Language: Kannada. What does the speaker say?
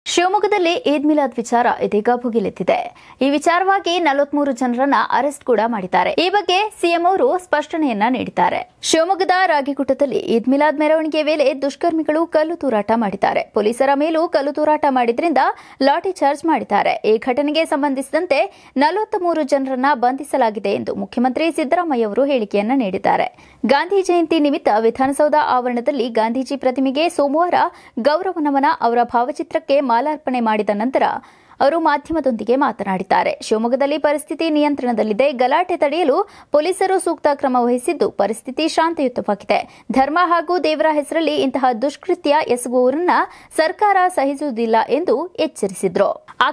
ಶಿವಮೊಗ್ಗದಲ್ಲಿ ಈದ್ ಮಿಲಾದ್ ವಿಚಾರ ಇದೀಗ ಭುಗಿಲೆತ್ತಿದೆ ಈ ವಿಚಾರವಾಗಿ ನಲವತ್ಮೂರು ಜನರನ್ನ ಅರೆಸ್ಟ್ ಕೂಡ ಮಾಡಿದ್ದಾರೆ ಈ ಬಗ್ಗೆ ಸಿಎಂ ಅವರು ಸ್ಪಷ್ಟನೆಯನ್ನ ನೀಡಿದ್ದಾರೆ ಶಿವಮೊಗ್ಗದ ರಾಗಿಗುಟ್ಟದಲ್ಲಿ ಈದ್ ಮಿಲಾದ್ ಮೆರವಣಿಗೆ ವೇಳೆ ದುಷ್ಕರ್ಮಿಗಳು ಕಲ್ಲು ತೂರಾಟ ಮಾಡಿದ್ದಾರೆ ಪೊಲೀಸರ ಮೇಲೂ ಕಲ್ಲು ತೂರಾಟ ಮಾಡಿದ್ರಿಂದ ಲಾಠಿ ಚಾರ್ಜ್ ಮಾಡಿದ್ದಾರೆ ಈ ಘಟನೆಗೆ ಸಂಬಂಧಿಸಿದಂತೆ ನಲವತ್ಮೂರು ಜನರನ್ನ ಬಂಧಿಸಲಾಗಿದೆ ಎಂದು ಮುಖ್ಯಮಂತ್ರಿ ಸಿದ್ದರಾಮಯ್ಯ ಅವರು ಹೇಳಿಕೆಯನ್ನ ನೀಡಿದ್ದಾರೆ ಗಾಂಧಿ ಜಯಂತಿ ನಿಮಿತ್ತ ವಿಧಾನಸೌಧ ಆವರಣದಲ್ಲಿ ಗಾಂಧೀಜಿ ಪ್ರತಿಮೆಗೆ ಸೋಮವಾರ ಗೌರವ ನಮನ ಅವರ ಭಾವಚಿತ್ರಕ್ಕೆ ಮಾಲಾರ್ಪಣೆ ಮಾಡಿದ ನಂತರ ಅವರು ಮಾಧ್ಯಮದೊಂದಿಗೆ ಮಾತನಾಡಿದ್ದಾರೆ ಶಿವಮೊಗ್ಗದಲ್ಲಿ ಪರಿಸ್ಥಿತಿ ನಿಯಂತ್ರಣದಲ್ಲಿದೆ ಗಲಾಟೆ ತಡೆಯಲು ಪೊಲೀಸರು ಸೂಕ್ತ ಕ್ರಮ ವಹಿಸಿದ್ದು ಪರಿಸ್ಥಿತಿ ಶಾಂತಿಯುತವಾಗಿದೆ ಧರ್ಮ ಹಾಗೂ ದೇವರ ಹೆಸರಲ್ಲಿ ಇಂತಹ ದುಷ್ಕೃತ್ಯ ಎಸಗುವವರನ್ನ ಸರ್ಕಾರ ಸಹಿಸುವುದಿಲ್ಲ ಎಂದು ಎಚ್ಚರಿಸಿದ್ರು ಆ